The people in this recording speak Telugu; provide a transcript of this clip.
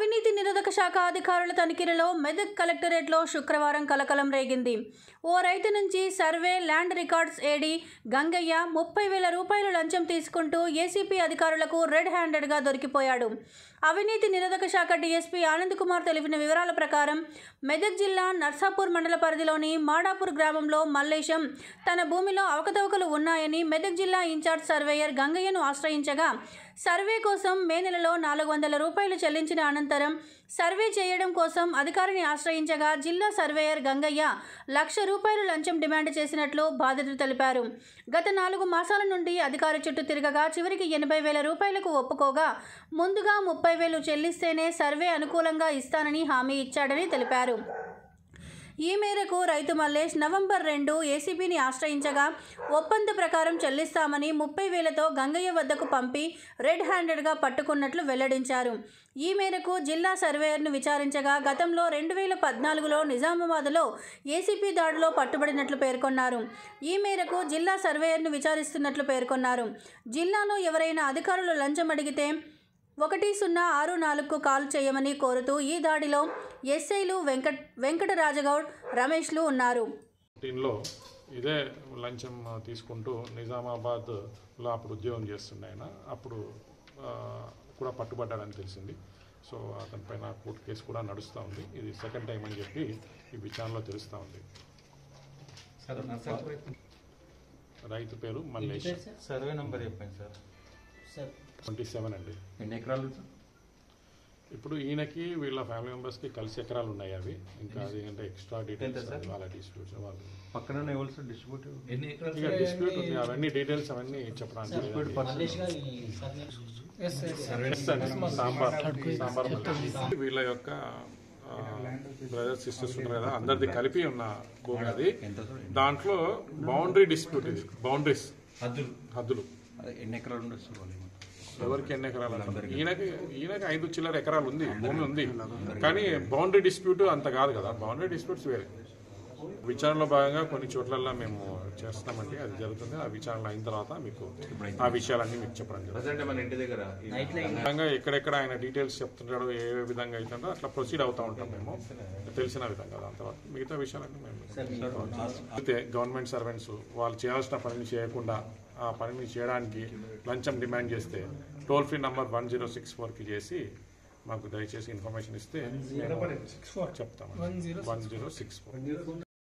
అవినీతి నిరోధక శాఖ అధికారుల తనిఖీలలో మెదక్ కలెక్టరేట్లో శుక్రవారం కలకలం రేగింది ఓ రైతు నుంచి survey land records AD Gangaiah ముప్పై వేల రూపాయలు లంచం తీసుకుంటూ ఏసీపీ అధికారులకు రెడ్ హ్యాండెడ్గా దొరికిపోయాడు అవినీతి నిరోధక శాఖ డీఎస్పీ ఆనంద్ కుమార్ తెలిపిన వివరాల ప్రకారం మెదక్ జిల్లా నర్సాపూర్ మండల పరిధిలోని మాడాపూర్ గ్రామంలో మల్లేశం తన భూమిలో అవకతవకలు ఉన్నాయని మెదక్ జిల్లా ఇన్ఛార్జ్ సర్వేయర్ గంగయ్యను ఆశ్రయించగా సర్వే కోసం మే నెలలో నాలుగు వందల రూపాయలు చెల్లించిన అనంతరం సర్వే చేయడం కోసం అధికారిని ఆశ్రయించగా జిల్లా సర్వేయర్ గంగయ్య లక్ష రూపాయలు లంచం డిమాండ్ చేసినట్లు బాధితులు తెలిపారు గత నాలుగు మాసాల నుండి అధికారి చుట్టూ తిరగగా చివరికి ఎనభై వేల రూపాయలకు ఒప్పుకోగా ముందుగా ముప్పై వేలు చెల్లిస్తేనే సర్వే అనుకూలంగా ఇస్తానని హామీ ఇచ్చాడని తెలిపారు ఈ మేరకు రైతు మల్లేష్ నవంబర్ రెండు ఏసీబీని ఆశ్రయించగా ఒప్పంద ప్రకారం చెల్లిస్తామని ముప్పై వేలతో గంగయ్య వద్దకు పంపి రెడ్ హ్యాండెడ్గా పట్టుకున్నట్లు వెల్లడించారు ఈ మేరకు జిల్లా సర్వేయర్ను విచారించగా గతంలో రెండు వేల పద్నాలుగులో నిజామాబాద్లో ఏసీపీ దాడిలో పట్టుబడినట్లు పేర్కొన్నారు ఈ మేరకు జిల్లా సర్వేయర్ను విచారిస్తున్నట్లు పేర్కొన్నారు జిల్లాలో ఎవరైనా అధికారులు లంచం అడిగితే ఒకటి సున్నా ఆరు నాలుగుకు కాల్ చేయమని కోరుతూ ఈ దాడిలో ఎస్ఐలు వెంకట్ వెంకటరాజగౌడ్ రమేష్లు ఉన్నారు దీనిలో ఇదే లంచం తీసుకుంటూ నిజామాబాద్లో అప్పుడు ఉద్యోగం చేస్తుండే ఆయన అప్పుడు ఆ, కూడా పట్టుబడ్డాడని తెలిసింది సో అతని పైన కోర్టు కేసు కూడా నడుస్తూ ఉంది ఇది సెకండ్ టైం అని చెప్పి ఈ విచారణలో తెలుస్తూ ఉంది సార్ నర్సాపూర్ రైతు పేరు మల్లేష్ సర్వే నంబర్ చెప్పండి సార్ ట్వంటీ సెవెన్ అండి ఎన్ని ఎకరాలు సార్ ఇప్పుడు ఈయనకి వీళ్ళ ఫ్యామిలీ మెంబర్స్కి కలిసి ఎకరాలు ఉన్నాయి అవి ఇంకా అది అంటే ఎక్స్ట్రా డీటెయిల్స్ ఎంత సార్? వాళ్ళ డిస్ప్యూట్స్ వాళ్ళు పక్కన ఎవరు సార్ డిస్ట్రిబ్యూటివ్ ఎన్ని ఎకరాలు ఇక డిస్ప్యూట్ ఉంది అవన్నీ డీటెయిల్స్ అవన్నీ చెప్పడానికి డిస్ట్రిబ్యూట్ పర్సన్ Yes అండి. సాంబార్ సాంబార్ మల్లె. వీళ్ళ యొక్క బ్రదర్స్ సిస్టర్స్ ఉన్నారు కదా అందరిది కలిపి ఉన్న భూమి అది ఎంత సార్ దాంట్లో బౌండరీ డిస్ప్యూట్ ఇది బౌండరీస్ హద్దులు హద్దులు అదే ఎన్ని ఎకరాలు ఉండొచ్చు సార్ వాళ్ళు ఎవరికి ఎన్ని ఎకరాలు అంటారు? ఈయనకి ఈయనకి ఐదు చిల్లర ఎకరాలు ఉంది భూమి ఉంది కానీ బౌండరీ డిస్ప్యూట్ అంత కాదు కదా బౌండరీ డిస్ప్యూట్స్ వేరే విచారణలో భాగంగా కొన్ని చోట్లల్లో మేము చేస్తున్నామండి అది జరుగుతుంది ఆ విచారణ అయిన తర్వాత మీకు ఆ విషయాలన్నీ మీకు చెప్పడం జరుగుతుంది ప్రజెంట్ మన ఇంటి దగ్గర విధంగా ఎక్కడెక్కడ ఆయన డీటెయిల్స్ చెప్తుంటాడో ఏ ఏ విధంగా అవుతుందో అట్లా ప్రొసీడ్ అవుతా ఉంటాం మేము తెలిసిన విధంగా దాని తర్వాత మిగతా విషయాలన్నీ మేము అయితే గవర్నమెంట్ సర్వెంట్స్ వాళ్ళు చేయాల్సిన పనిని చేయకుండా ఆ పనిని చేయడానికి లంచం డిమాండ్ చేస్తే toll free number one zero six ఫోర్కి చేసి మాకు దయచేసి ఇన్ఫర్మేషన్ ఇస్తే మేము చెప్తాం వన్ జీరో సిక్స్ ఫోర్